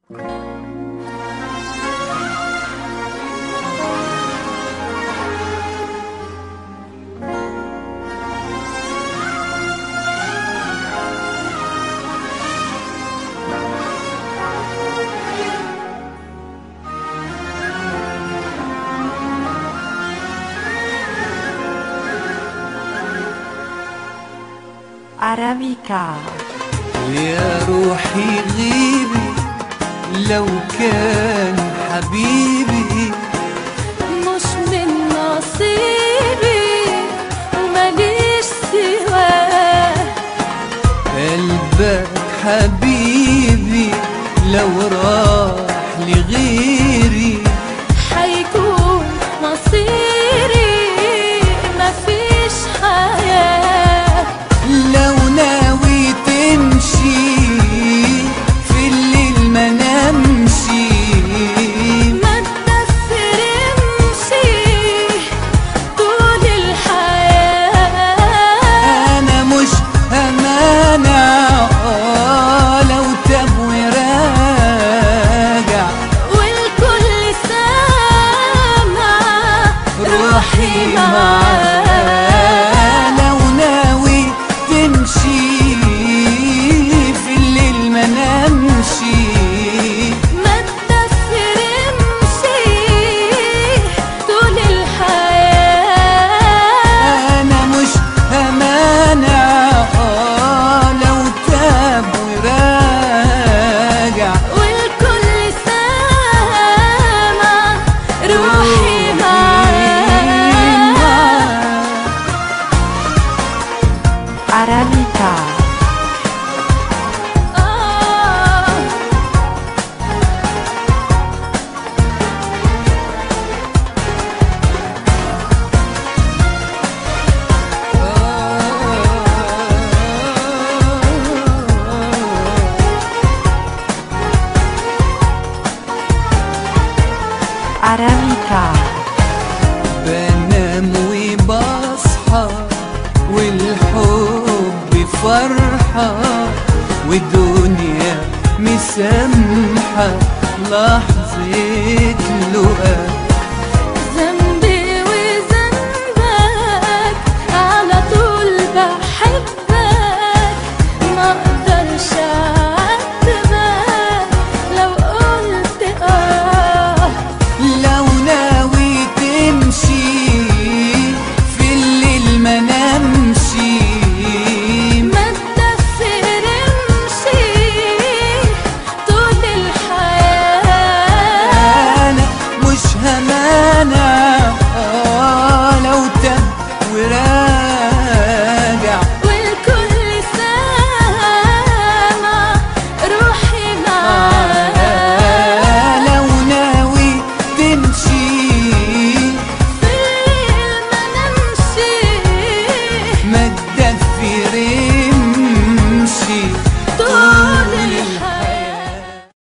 عربيكا يا روحي غيبي لو كان حبيبي مش من نصيبي ومليش سواه قلبك حبيبي لو راح لغيري حيكون مصيري مفيش حياة لو ناوي تمشي في الليل ما نمشي ما تنفرمشي طول الحياة انا مش همانع آه لو تاب وراجع والكل سامع روحي معاه لو ناوي تمشي في الليل ما نمشي ما تنفرمشي طول الحياة انا مش همانع آه لو تاب وراجع والكل سامع روحي معاه عربيكا آه عربيكا بنام وبصحى والحب فرحة ودنيا مسامحة لحظة لقاء